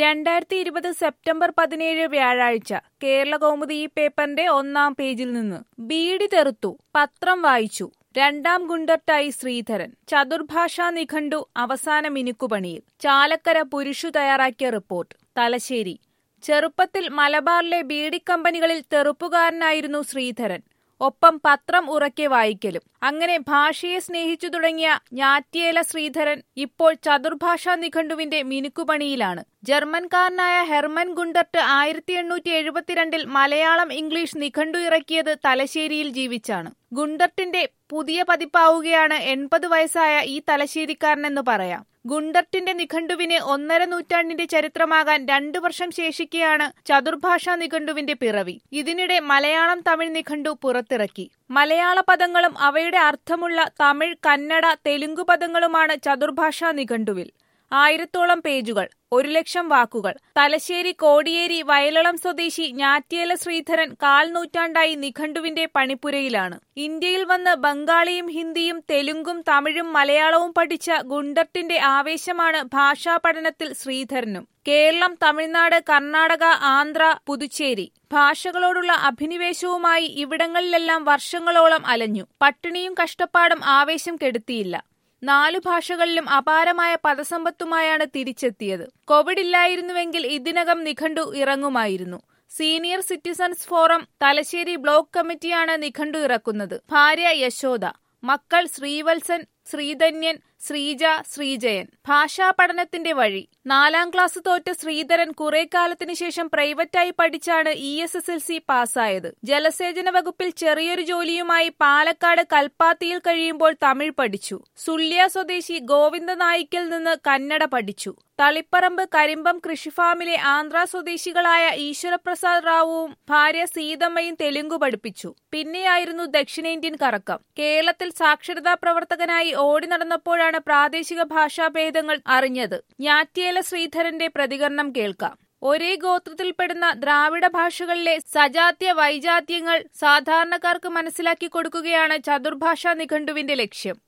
രണ്ടായിരത്തി ഇരുപത് സെപ്റ്റംബർ പതിനേഴ് വ്യാഴാഴ്ച കേരള കൗമുദി ഈ പേപ്പറിന്റെ ഒന്നാം പേജിൽ നിന്ന് ബീഡി തെറുത്തു പത്രം വായിച്ചു രണ്ടാം ഗുണ്ടർട്ടായി ശ്രീധരൻ ചതുർഭാഷാ നിഘണ്ടു അവസാന മിനുക്കുപണിയിൽ ചാലക്കര പുരുഷു തയ്യാറാക്കിയ റിപ്പോർട്ട് തലശ്ശേരി ചെറുപ്പത്തിൽ മലബാറിലെ ബീഡി കമ്പനികളിൽ തെറുപ്പുകാരനായിരുന്നു ശ്രീധരൻ ഒപ്പം പത്രം ഉറക്കെ വായിക്കലും അങ്ങനെ ഭാഷയെ സ്നേഹിച്ചു തുടങ്ങിയ ഞാറ്റിയേല ശ്രീധരൻ ഇപ്പോൾ ചതുർഭാഷാ നിഘണ്ടുവിന്റെ മിനുക്കുപണിയിലാണ് ജർമ്മൻകാരനായ ഹെർമൻ ഗുണ്ടർട്ട് ആയിരത്തി എണ്ണൂറ്റി എഴുപത്തിരണ്ടിൽ മലയാളം ഇംഗ്ലീഷ് നിഘണ്ടു ഇറക്കിയത് തലശ്ശേരിയിൽ ജീവിച്ചാണ് ഗുണ്ടർട്ടിന്റെ പുതിയ പതിപ്പാവുകയാണ് എൺപത് വയസ്സായ ഈ തലശ്ശേരിക്കാരനെന്ന് പറയാം ഗുണ്ടർട്ടിന്റെ നിഘണ്ടുവിന് ഒന്നര നൂറ്റാണ്ടിന്റെ ചരിത്രമാകാൻ രണ്ടു വർഷം ശേഷിക്കെയാണ് ചതുർഭാഷാ നിഘണ്ടുവിന്റെ പിറവി ഇതിനിടെ മലയാളം തമിഴ് നിഘണ്ടു പുറത്തിറക്കി മലയാള പദങ്ങളും അവയുടെ അർത്ഥമുള്ള തമിഴ് കന്നഡ തെലുങ്കു പദങ്ങളുമാണ് ചതുർഭാഷാ നിഘണ്ടുവിൽ ആയിരത്തോളം പേജുകൾ ഒരു ലക്ഷം വാക്കുകൾ തലശ്ശേരി കോടിയേരി വയലളം സ്വദേശി ഞാറ്റിയല ശ്രീധരൻ കാൽ നൂറ്റാണ്ടായി നിഘണ്ടുവിന്റെ പണിപ്പുരയിലാണ് ഇന്ത്യയിൽ വന്ന് ബംഗാളിയും ഹിന്ദിയും തെലുങ്കും തമിഴും മലയാളവും പഠിച്ച ഗുണ്ടർട്ടിന്റെ ആവേശമാണ് ഭാഷാ പഠനത്തിൽ ശ്രീധരനും കേരളം തമിഴ്നാട് കർണാടക ആന്ധ്ര പുതുച്ചേരി ഭാഷകളോടുള്ള അഭിനിവേശവുമായി ഇവിടങ്ങളിലെല്ലാം വർഷങ്ങളോളം അലഞ്ഞു പട്ടിണിയും കഷ്ടപ്പാടും ആവേശം കെടുത്തിയില്ല നാലു ഭാഷകളിലും അപാരമായ പദസമ്പത്തുമായാണ് തിരിച്ചെത്തിയത് കോവിഡ് ഇല്ലായിരുന്നുവെങ്കിൽ ഇതിനകം നിഘണ്ടു ഇറങ്ങുമായിരുന്നു senior citizens forum Thalassery block കമ്മിറ്റിയാണ് നിഘണ്ടു ഇറക്കുന്നത് ഭാര്യ യശോദ മക്കൾ ശ്രീവത്സൻ ശ്രീധന്യൻ ശ്രീജ ശ്രീജയൻ ഭാഷാ പഠനത്തിന്റെ വഴി നാലാം ക്ലാസ് തോറ്റ ശ്രീധരൻ കുറെ കാലത്തിനു ശേഷം പ്രൈവറ്റായി പഠിച്ചാണ് E S S L C പാസ്സായത് ജലസേചന വകുപ്പിൽ ചെറിയൊരു ജോലിയുമായി പാലക്കാട് കൽപ്പാത്തിയിൽ കഴിയുമ്പോൾ തമിഴ് പഠിച്ചു സുള്ളിയ സ്വദേശി ഗോവിന്ദ നായിക്കിൽ നിന്ന് കന്നഡ പഠിച്ചു തളിപ്പറമ്പ് കരിമ്പം കൃഷിഫാമിലെ ആന്ധ്ര സ്വദേശികളായ ഈശ്വരപ്രസാദ് റാവുവും ഭാര്യ സീതമ്മയും തെലുങ്കു പഠിപ്പിച്ചു പിന്നെയായിരുന്നു ദക്ഷിണേന്ത്യൻ കറക്കം കേരളത്തിൽ സാക്ഷരതാ പ്രവർത്തകനായി ഓടി നടന്നപ്പോഴാണ് പ്രാദേശിക ഭാഷാഭേദങ്ങൾ അറിഞ്ഞത് ഞാറ്റിയേല ശ്രീധരന്റെ പ്രതികരണം കേൾക്കാം ഒരേ ഗോത്രത്തിൽപ്പെടുന്ന ദ്രാവിഡ ഭാഷകളിലെ സജാത്യ വൈജാത്യങ്ങൾ സാധാരണക്കാർക്ക് മനസ്സിലാക്കി കൊടുക്കുകയാണ് ചതുർഭാഷാ നിഘണ്ടുവിന്റെ ലക്ഷ്യം